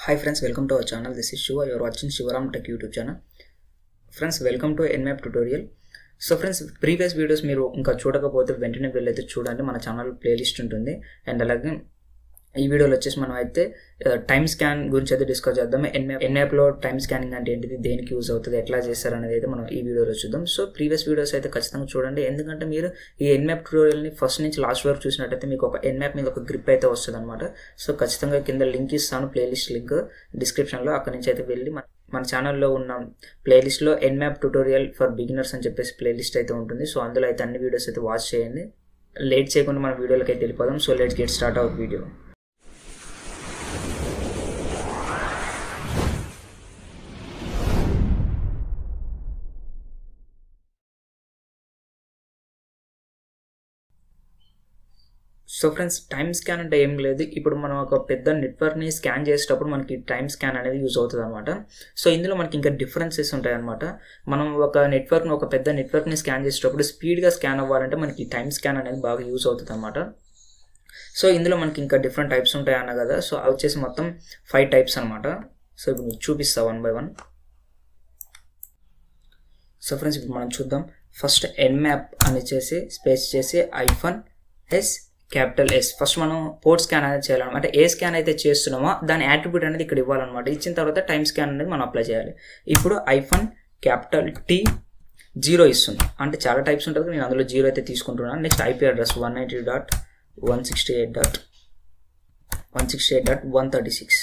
hi friends welcome to our channel this is Shiva your watching Sivaram tech YouTube channel friends welcome to Nmap tutorial so friends previous videos మీరు ఇంకా చూడకపోతే వెంటనే వెళ్ళైతే చూడండి మన channel playlist ఉంటుంది and అలాగే ఈ వీడియోలో వచ్చేసి మనం అయితే టైమ్ స్కాన్ గురించి అయితే డిస్కస్ చేద్దాం ఎన్మ్యాప్ ఎన్మ్యాప్లో టైమ్ స్కానింగ్ అంటే ఏంటిది దేనికి యూజ్ అవుతుంది ఎట్లా చేస్తారు అనేది అయితే మనం ఈ వీడియోలో చూద్దాం సో ప్రీవియస్ వీడియోస్ అయితే ఖచ్చితంగా చూడండి ఎందుకంటే మీరు ఈ ఎన్మ్యాప్ ట్యూటోరియల్ని ఫస్ట్ నుంచి లాస్ట్ వరకు చూసినట్టయితే మీకు ఒక ఎన్మ్యాప్ మీద ఒక గ్రిప్ అయితే వస్తుంది అనమాట సో ఖచ్చితంగా కింద లింక్ ఇస్తాను ప్లేలిస్ట్ లింక్ డిస్క్రిప్షన్లో అక్కడ నుంచి అయితే వెళ్ళి మన మన ఛానల్లో ఉన్న ప్లేలిస్ట్లో ఎన్మ్యాప్ ట్యూటోరియల్ ఫర్ బిగినర్స్ అని చెప్పేసి ప్లేలిస్ట్ అయితే ఉంటుంది సో అందులో అయితే అన్ని వీడియోస్ అయితే వాచ్ చేయండి లేట్ చేయకుండా మన వీడియోలకి అయితే వెళ్ళిపోదాం so let's get start out video so friends time scan అంటే ఏం లేదు ఇప్పుడు మనం ఒక పెద్ద నెట్వర్క్ని స్కాన్ చేసేటప్పుడు మనకి టైమ్ స్కాన్ అనేది యూజ్ అవుతుంది అనమాట సో ఇందులో మనకి ఇంకా డిఫరెన్సెస్ ఉంటాయి అనమాట మనం ఒక నెట్వర్క్ని ఒక పెద్ద నెట్వర్క్ని స్కాన్ చేసేటప్పుడు స్పీడ్గా స్కాన్ అవ్వాలంటే మనకి టైమ్ స్కాన్ అనేది బాగా యూజ్ అవుతుంది అనమాట సో ఇందులో మనకి ఇంకా డిఫరెంట్ టైప్స్ ఉంటాయి అన్న కదా సో అవి వచ్చేసి మొత్తం ఫైవ్ టైప్స్ అనమాట సో ఇప్పుడు మీకు చూపిస్తా one by one so friends ఇప్పుడు మనం చూద్దాం ఫస్ట్ ఎన్ మ్యాప్ అని చేసి స్పేస్ చేసి hyphen S capital S first మనం పోర్ట్ స్కాన్ అనేది చేయాలన్నమాట అంటే ఏ స్కాన్ అయితే చేస్తున్నామో దాని యాట్రిబ్యూట్ అనేది ఇక్కడ ఇవ్వాలన్నమాట ఇచ్చిన తర్వాత టైం స్కాన్ అనేది మనం అప్లై చేయాలి ఇప్పుడు ఐఫోన్ క్యాపిటల్ టీ జీరో ఇస్తుంది అంటే చాలా టైప్స్ ఉంటుంది నేను అందులో జీరో అయితే తీసుకుంటున్నాను next IP address one ninety dot one sixty eight dot one sixty eight dot one thirty six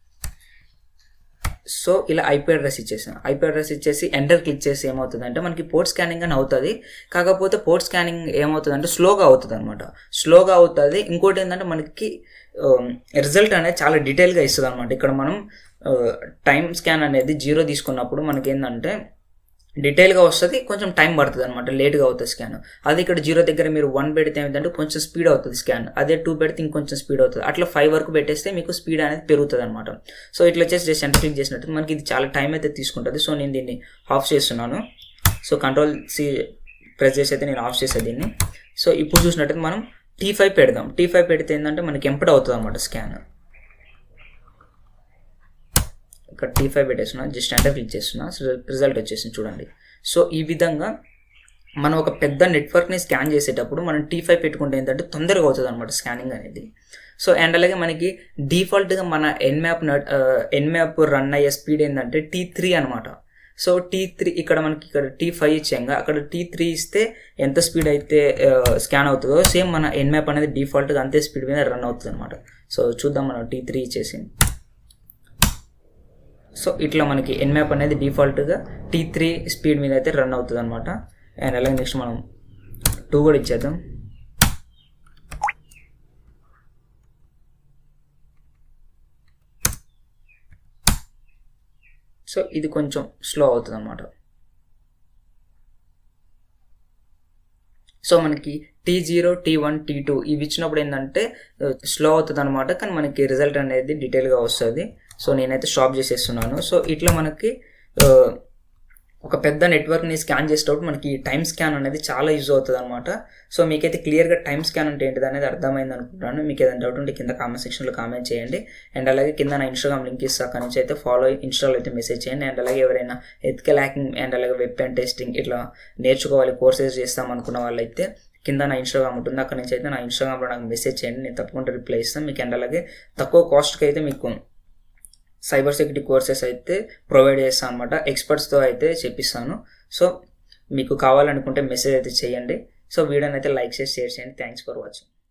so ఇలా ఐపీ అడ్రస్ ఇచ్చేసాను ఐపీ అడ్రస్ ఇచ్చేసి ఎంటర్ క్లిక్ చేసి ఏమవుతుంది అంటే మనకి పోర్ట్ స్కానింగ్ అని అవుతుంది కాకపోతే పోర్ట్ స్కానింగ్ ఏమవుతుంది అంటే స్లోగా అవుతుంది అనమాట స్లోగా అవుతుంది ఇంకోటి ఏంటంటే మనకి రిజల్ట్ అనేది చాలా డీటెయిల్గా ఇస్తుంది అనమాట ఇక్కడ మనం టైం స్కాన్ అనేది జీరో తీసుకున్నప్పుడు మనకి ఏంటంటే డీటెయిల్గా వస్తుంది కొంచెం టైం పడుతుంది అనమాట లేట్గా అవుతుంది స్కాన్ అది ఇక్కడ జీరో దగ్గర మీరు వన్ పెడితే ఏమిటంటే కొంచెం స్పీడ్ అవుతుంది స్కాన్ అదే టూ పెడితే ఇంకొంచెం స్పీడ్ అవుతుంది అట్లా ఫైవ్ వరకు పెట్టేస్తే మీకు స్పీడ్ అనేది పెరుగుతుంది అనమాట సో ఇట్లా వచ్చేసి జస్ట్ ఎంటర్ క్లిక్ చేసినట్టు మనకి ఇది చాలా టైం అయితే తీసుకుంటుంది సో నేను దీన్ని ఆఫ్ చేస్తున్నాను సో కంట్రోల్ సి ప్రెస్ చేసి అయితే నేను ఆఫ్ చేసే దీన్ని సో ఇప్పుడు చూసినట్టయితే మనం టీ ఫైవ్ పెడదాం టీ ఫైవ్ పెడితే ఏంటంటే మనకి ఎంపటి అవుతుంది అనమాట స్కాన్ ఇక్కడ టీ ఫైవ్ పెట్టేస్తున్నా జస్ట్ ఎంటర్ క్లిక్ చేస్తున్నా రిజల్ట్ వచ్చేసింది చూడండి సో ఈ విధంగా మనం ఒక పెద్ద నెట్వర్క్ని స్కాన్ చేసేటప్పుడు మనం టీ ఫైవ్ పెట్టుకుంటే ఏంటంటే తొందరగా అవుతుంది అనమాట స్కానింగ్ అనేది సో అండ్ అలాగే మనకి డిఫాల్ట్గా మన ఎన్మ్యాప్ ఎన్మ్యాప్ రన్ అయ్యే స్పీడ్ ఏంటంటే టీ త్రీ అనమాట సో టీ త్రీ ఇక్కడ మనకి ఇక్కడ టీ ఫైవ్ ఇచ్చాక అక్కడ టీ త్రీ ఇస్తే ఎంత స్పీడ్ అయితే స్కాన్ అవుతుందో సేమ్ మన ఎన్మ్యాప్ అనేది డిఫాల్ట్గా అంతే స్పీడ్ మీద రన్ అవుతుంది అనమాట సో చూద్దాం మనం టీ త్రీ ఇచ్చేసి సో ఇట్లా మనకి ఎన్మ్యాప్ అనేది డిఫాల్ట్గా టీ త్రీ స్పీడ్ మీద అయితే రన్ అవుతుంది అనమాట అండ్ అలాగే నెక్స్ట్ మనం టూ కూడా ఇచ్చేద్దాం సో ఇది కొంచెం స్లో అవుతుంది అనమాట సో మనకి T zero T one T two ఇవి ఇచ్చినప్పుడు ఏంటంటే స్లో అవుతుంది అనమాట కానీ మనకి రిజల్ట్ అనేది డీటెయిల్గా వస్తుంది సో నేనైతే స్టాప్ చేసేస్తున్నాను సో ఇట్లా మనకి ఒక పెద్ద నెట్వర్క్ని స్కాన్ చేసేటప్పుడు మనకి టైం స్కాన్ అనేది చాలా యూజ్ అవుతుంది అనమాట సో మీకైతే క్లియర్గా టైం స్కాన్ అంటే ఏంటిది అనేది అర్థమైంది అనుకుంటున్నాను మీకు ఏదైనా డౌట్ ఉంటే కింద కామెంట్ సెక్షన్లో కామెంట్ చేయండి అండ్ అలాగే కింద నా ఇన్స్టాగ్రామ్ లింక్ ఇస్తా అక్కడ నుంచి అయితే ఫాలో ఇన్స్టాలో అయితే మెసేజ్ చేయండి అండ్ అలాగే ఎవరైనా ఎథికల్ హ్యాకింగ్ అండ్ అలాగే వెబ్ అండ్ టెస్టింగ్ ఇట్లా నేర్చుకోవాలి కోర్సెస్ చేస్తాం అనుకున్న వాళ్ళైతే కింద నా ఇన్స్టాగ్రామ్ ఉంటుంది అక్కడ నుంచి అయితే నా ఇన్స్టాగ్రామ్లో నాకు మెసేజ్ చేయండి నేను తప్పకుండా రిప్లై ఇస్తాను మీకు అండ్ అలాగే తక్కువ కాస్ట్కి అయితే మీకు సైబర్ సెక్యూరిటీ కోర్సెస్ అయితే ప్రొవైడ్ చేస్తాను అనమాట ఎక్స్పర్ట్స్తో అయితే చెప్పిస్తాను సో మీకు కావాలనుకుంటే మెసేజ్ అయితే చేయండి సో వీడియోని అయితే లైక్ చేసి షేర్ చేయండి థ్యాంక్స్ ఫర్ వాచింగ్